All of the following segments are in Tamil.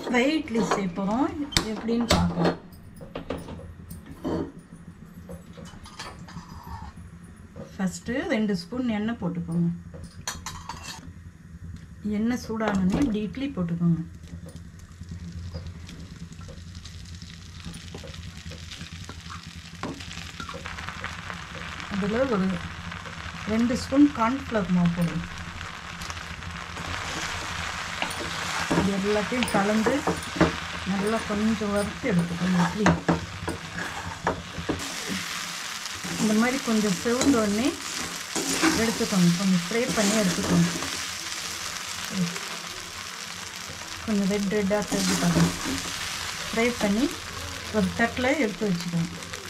ஃப்ரை இட்லி சேர்ப்போம் எப்படின்னு பார்க்கலாம் ஃபஸ்ட்டு ரெண்டு ஸ்பூன் எண்ணெய் போட்டுக்கோங்க எண்ணெய் சூடானோடனே இப்படி இட்லி போட்டுக்கோங்க அதில் ஒரு ரெண்டு ஸ்பூன் கார்ன்ஃப்ளவர் மாவு போடுங்க இது எல்லாத்தையும் கலந்து நல்லா கொஞ்சம் வறுத்து எடுத்துக்கோங்க இட்லி இந்த மாதிரி கொஞ்சம் செவந்த உடனே எடுத்துக்கோங்க கொஞ்சம் ஃப்ரை பண்ணி எடுத்துக்கோங்க கொஞ்சம் ரெட் ரெட்டாக செஞ்சுக்கோங்க ஃப்ரை பண்ணி ஒரு தட்டில் எடுத்து வச்சுக்கோங்க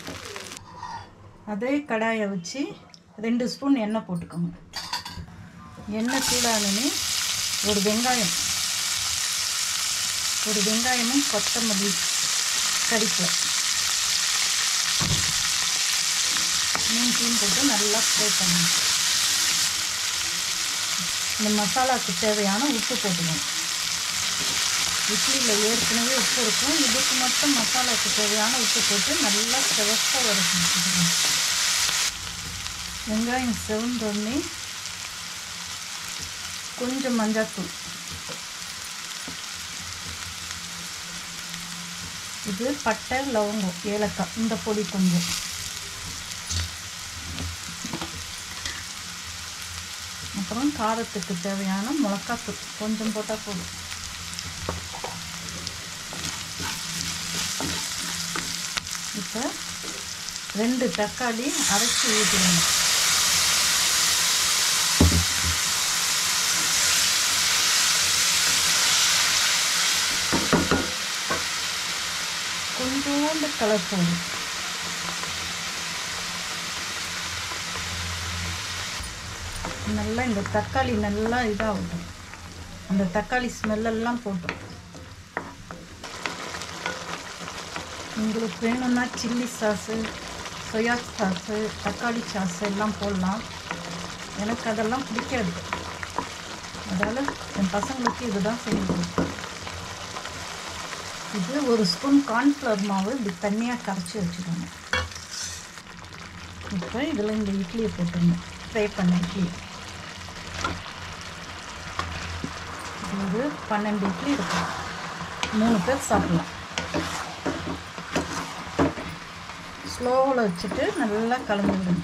அதே கடாயை வச்சு ரெண்டு ஸ்பூன் எண்ணெய் போட்டுக்கோங்க எண்ணெய் சூடானே ஒரு வெங்காயம் ஒரு வெங்காயமும் கொத்தமல்லி கறிப்பில் மீன்ஸையும் போட்டு நல்லா ஃப்ரை பண்ணணும் இந்த மசாலாவுக்கு தேவையான உப்பு போட்டுக்கணும் இட்லியில் ஏற்கனவே உப்பு இருக்கும் இதுக்கு மட்டும் மசாலாவுக்கு தேவையான உப்பு போட்டு நல்லா செவப்பாக வதக்கணும் வெங்காயம் செவந்தோடனே கொஞ்சம் மஞ்சாத்தூள் இது பட்டை லவங்கம் ஏலக்காய் இந்த பொடி கொஞ்சம் அப்புறம் காரத்துக்கு தேவையான மிளகாத்தூள் கொஞ்சம் போட்டால் போதும் இப்போ ரெண்டு தக்காளி அரைச்சி ஊற்றிடுங்க கொஞ்சோண்டு கலர் போடும் நல்லா இந்த தக்காளி நல்லா இதாகட்டும் அந்த தக்காளி ஸ்மெல்லெல்லாம் போட்டோம் உங்களுக்கு வேணும்னா சில்லி சாஸு சொயா சாஸு தக்காளி சாஸ் எல்லாம் போடலாம் எனக்கு அதெல்லாம் பிடிக்காது அதால் என் பசங்களுக்கு இதுதான் செஞ்சு கொடுப்பேன் இது ஒரு ஸ்பூன் கார்ன்ஃப்ளவர் மாவு இப்படி தண்ணியாக கரைச்சி வச்சுக்கோங்க இப்போ இதில் இந்த இட்லியை போட்டுருங்க ஃப்ரை பண்ண இட்லி இது பன்னெண்டு இட்லி இருக்கும் மூணு பேர் சாப்பிடலாம் ஸ்லோவில் வச்சுட்டு நல்லா கலந்து விடுங்க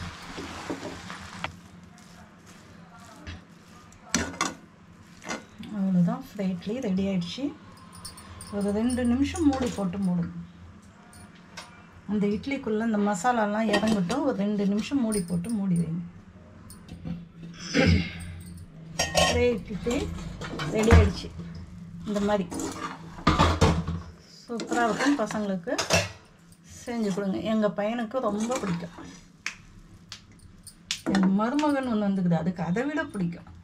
அவ்வளோதான் ஃப்ரை இட்லி ரெடி ஆயிடுச்சு ஒரு ரெண்டு நிமிஷம் மூடி போட்டு மூடுங்க அந்த இட்லிக்குள்ளே இந்த மசாலாலாம் இறங்கட்டும் ஒரு ரெண்டு நிமிஷம் மூடி போட்டு மூடி வைங்க ஃப்ரை இட்லி ரெடி ஆயிடுச்சு இந்த மாதிரி சூப்பராக இருக்கும் பசங்களுக்கு செஞ்சு கொடுங்க எங்கள் பையனுக்கு ரொம்ப பிடிக்கும் எங்கள் மருமகன் ஒன்று வந்துக்குது அதுக்கு அதை விட பிடிக்கும்